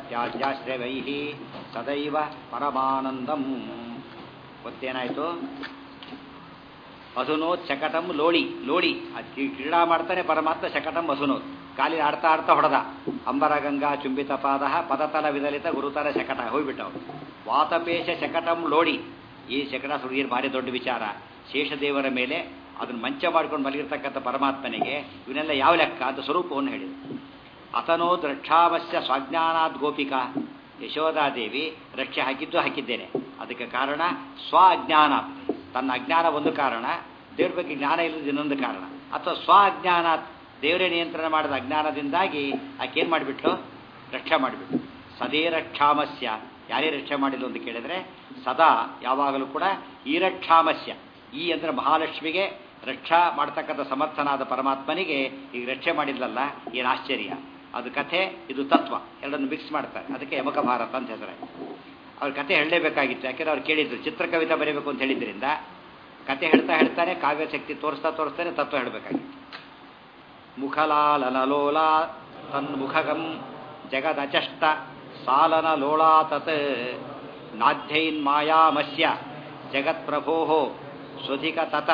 ತ್ಯಾಜ್ಯಾಶ್ರವೈ ಸದೈವ ಪರಮಾನಂದಂ ಗೊತ್ತೇನಾಯ್ತು ಅಸುನೋತ್ ಶಕಟಂ ಲೋಳಿ ಲೋಳಿ ಅದು ಕ್ರೀಡಾ ಮಾಡ್ತಾನೆ ಪರಮಾತ್ಮ ಶಕಟಂ ಅಸುನೋತ್ ಕಾಲಿ ಆಡ್ತಾ ಆಡ್ತಾ ಹೊಡೆದ ಅಂಬರ ಗಂಗಾ ಚುಂಬಿತ ಪಾದ ಪದತಲ ವಿದಲಿತ ಗುರುತರ ಶಕಟ ಹೋಗ್ಬಿಟ್ಟವು ವಾತಪೇಶ ಶಕಟಂ ಲೋಡಿ ಈ ಶಕಟ ಸುಡುಗೀರು ಭಾರಿ ದೊಡ್ಡ ವಿಚಾರ ಶೇಷದೇವರ ಮೇಲೆ ಅದನ್ನು ಮಂಚ ಮಾಡ್ಕೊಂಡು ಮಲಗಿರ್ತಕ್ಕಂಥ ಪರಮಾತ್ಮನಿಗೆ ಇವನ್ನೆಲ್ಲ ಯಾವ ಲೆಕ್ಕ ಅಂತ ಸ್ವರೂಪವನ್ನು ಹೇಳಿದರು ಅತನೋ ದ್ರಕ್ಷಾವಶ್ಯ ಸ್ವಾಜ್ಞಾನಾದ್ ಗೋಪಿಕಾ ಯಶೋಧಾದೇವಿ ರಕ್ಷೆ ಹಾಕಿದ್ದು ಹಾಕಿದ್ದೇನೆ ಅದಕ್ಕೆ ಕಾರಣ ಸ್ವ ಅಜ್ಞಾನ ತನ್ನ ಅಜ್ಞಾನ ಒಂದು ಕಾರಣ ದೇವ್ರ ಬಗ್ಗೆ ಜ್ಞಾನ ಇಲ್ಲದ ಇನ್ನೊಂದು ಕಾರಣ ಅಥವಾ ಸ್ವ ಅಜ್ಞಾನ ದೇವರೇ ನಿಯಂತ್ರಣ ಮಾಡಿದ ಅಜ್ಞಾನದಿಂದಾಗಿ ಆಕೇನು ಮಾಡಿಬಿಟ್ಲು ರಕ್ಷೆ ಮಾಡಿಬಿಟ್ಲು ಸದೇ ರಕ್ಷಾಮಸ್ಯ ಯಾರೇ ರಕ್ಷೆ ಮಾಡಿಲ್ಲ ಅಂತ ಕೇಳಿದ್ರೆ ಸದಾ ಯಾವಾಗಲೂ ಕೂಡ ಈ ರಕ್ಷಾಮಸ್ಯ ಈ ಅಂದರೆ ಮಹಾಲಕ್ಷ್ಮಿಗೆ ರಕ್ಷಾ ಮಾಡ್ತಕ್ಕಂಥ ಸಮರ್ಥನಾದ ಪರಮಾತ್ಮನಿಗೆ ಈಗ ರಕ್ಷೆ ಮಾಡಿಲ್ಲಲ್ಲ ಏನು ಆಶ್ಚರ್ಯ ಅದು ಕಥೆ ಇದು ತತ್ವ ಎರಡನ್ನು ಮಿಕ್ಸ್ ಮಾಡ್ತಾರೆ ಅದಕ್ಕೆ ಯಮಕ ಭಾರತ ಅಂತ ಹೆಸರಾಯ್ತು ಅವ್ರ ಕತೆ ಹೇಳಲೇಬೇಕಾಗಿತ್ತು ಯಾಕೆಂದ್ರೆ ಅವ್ರು ಕೇಳಿದ್ರು ಚಿತ್ರಕವಿತೆ ಬರೀಬೇಕು ಅಂತ ಹೇಳಿದ್ರಿಂದ ಕತೆ ಹೇಳ್ತಾ ಹೇಳ್ತಾನೆ ಕಾವ್ಯ ಶಕ್ತಿ ತೋರಿಸ್ತಾ ತೋರಿಸ್ತಾನೆ ತತ್ವ ಹೇಳಬೇಕಾಗಿತ್ತು ಮುಖಲಾಲನಲೋಲ ತನ್ಮುಖಗಂ ಜಗದಚಷ್ಟ ಸಾಲನ ಲೋಳಾ ತತ್ ನಾಧ್ಯೈನ್ಮಾಯಾಮಸ್ಯ ಜಗತ್ಪ್ರಭೋ ಸ್ವಧಿಕ ತತ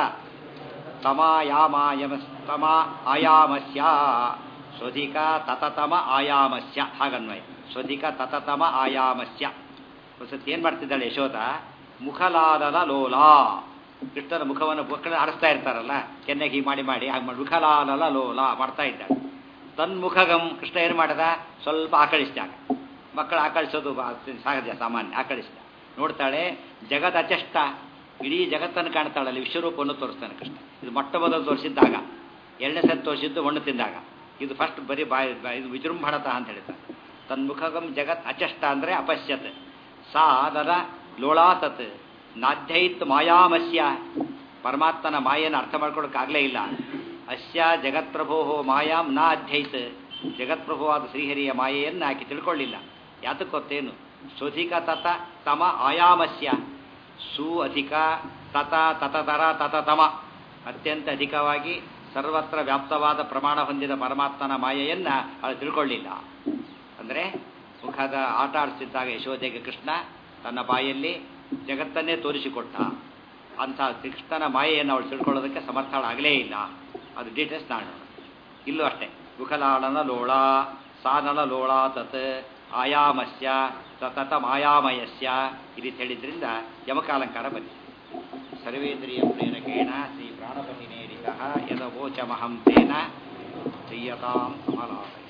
ತಮಾಯಾಮಾಯಮಸ್ತಮ ಆಯಾಮಸ್ಯ ಸ್ವಧಿಕ ತತತಮ ಆಯಾಮಸ್ಯ ಹಾಗನ್ವಯ ಸ್ವಧಿಕ ತತತಮ ಆಯಾಮಸ್ಯ ಒಂದ್ಸತಿ ಏನು ಮಾಡ್ತಿದ್ದಾಳೆ ಯಶೋಧ ಮುಖಲಾಲನ ಲೋಲಾ ಕೃಷ್ಣನ ಮುಖವನ್ನು ಮಕ್ಕಳು ಆಡಿಸ್ತಾ ಇರ್ತಾರಲ್ಲ ಕೆನ್ನೆಗೆ ಹೀಗೆ ಮಾಡಿ ಮಾಡಿ ಹಾಗೆ ಮಾಡಿ ಮುಖಲಾಲಲ ಲೋಲ ಮಾಡ್ತಾ ಇದ್ದಾಳೆ ತನ್ಮುಖಗಂ ಕೃಷ್ಣ ಏನು ಮಾಡದ ಸ್ವಲ್ಪ ಆಕಳಿಸಿದಾಗ ಮಕ್ಕಳು ಆಕಳಿಸೋದು ಸಹಜ ಸಾಮಾನ್ಯ ಆಕಳಿಸಿದ ನೋಡ್ತಾಳೆ ಜಗದ ಅಚಷ್ಟ ಇಡೀ ಜಗತ್ತನ್ನು ಕಾಣ್ತಾಳಲ್ಲಿ ವಿಶ್ವರೂಪವನ್ನು ತೋರಿಸ್ತಾನೆ ಕೃಷ್ಣ ಇದು ಮೊಟ್ಟ ಮೊದಲು ತೋರಿಸಿದ್ದಾಗ ಎರಡನೇ ಸತಿ ತೋರಿಸಿದ್ದು ಹಣ್ಣು ತಿಂದಾಗ ಇದು ಫಸ್ಟ್ ಬರೀ ಬಾಯಿ ಇದು ವಿಜೃಂಭಣತ ಅಂತ ಹೇಳ್ತಾರೆ ತನ್ಮುಖಗಂ ಜಗತ್ ಅಚಷ್ಟ ಅಂದರೆ ಅಪಶ್ಯತ್ ಸಾ ನರ ಲೋಳಾತತ್ ನಾಧ್ಯೈತ್ ಮಾಯಾಮಸ್ಯ ಪರಮಾತ್ಮನ ಮಾಯನ್ನು ಅರ್ಥ ಮಾಡ್ಕೊಳ್ಳೋಕ್ಕಾಗಲೇ ಇಲ್ಲ ಅಸ್ಯ ಜಗತ್ಪ್ರಭೋ ಮಾಯಾಂ ನ ಅಧ್ಯೈತ್ ಜಗತ್ಪ್ರಭುವಾದ ಶ್ರೀಹರಿಯ ಮಾಯೆಯನ್ನು ಆಕೆ ತಿಳ್ಕೊಳ್ಳಿಲ್ಲ ಯಾತಕ್ಕೊತ್ತೇನು ಸ್ವಧಿಕ ತತ ತಮ ಆಯಾಮಸ್ಯ ಸು ಅಧಿಕ ತತ ತತತರ ತತತಮ ಅತ್ಯಂತ ಅಧಿಕವಾಗಿ ಸರ್ವತ್ರ ವ್ಯಾಪ್ತವಾದ ಪ್ರಮಾಣ ಹೊಂದಿದ ಪರಮಾತ್ಮನ ಮಾಯೆಯನ್ನು ಅವಳು ತಿಳ್ಕೊಳ್ಳಿಲ್ಲ ಅಂದರೆ ಮುಖದ ಆಟ ಆಡಿಸಿದ್ದಾಗ ಯಶೋಧೆಗೆ ಕೃಷ್ಣ ತನ್ನ ಬಾಯಲ್ಲಿ ಜಗತ್ತನ್ನೇ ತೋರಿಸಿಕೊಟ್ಟ ಅಂಥ ಕೃಷ್ಣನ ಮಾಯೆಯನ್ನು ಅವಳು ತಿಳ್ಕೊಳ್ಳೋದಕ್ಕೆ ಸಮರ್ಥಳಾಗಲೇ ಇಲ್ಲ ಅದು ಡೀಟೇಲ್ಸ್ ನಾನು ಇಲ್ಲೂ ಅಷ್ಟೇ ಮುಖಲಾಳನ ಲೋಳ ಸಾನಲ ಲೋಳ ತತ್ ಆಯಾಮಸ್ಯ ಸತತ ಮಾಯಾಮಯಸ್ಯ ಈ ರೀತಿ ಹೇಳಿದ್ರಿಂದ ಯಮಕಾಲಂಕಾರ ಬಂದಿದೆ ಸರ್ವೇಂದ್ರಿಯ ಪ್ರೇರಕೇಣ ಶ್ರೀ ಪ್ರಾಣಪತಿನೇರಿತ ಯದವೋಚಮಹಂ ತೇನ ಶ್ರೀಯತಾಂ ಕಮಲಾಲಯ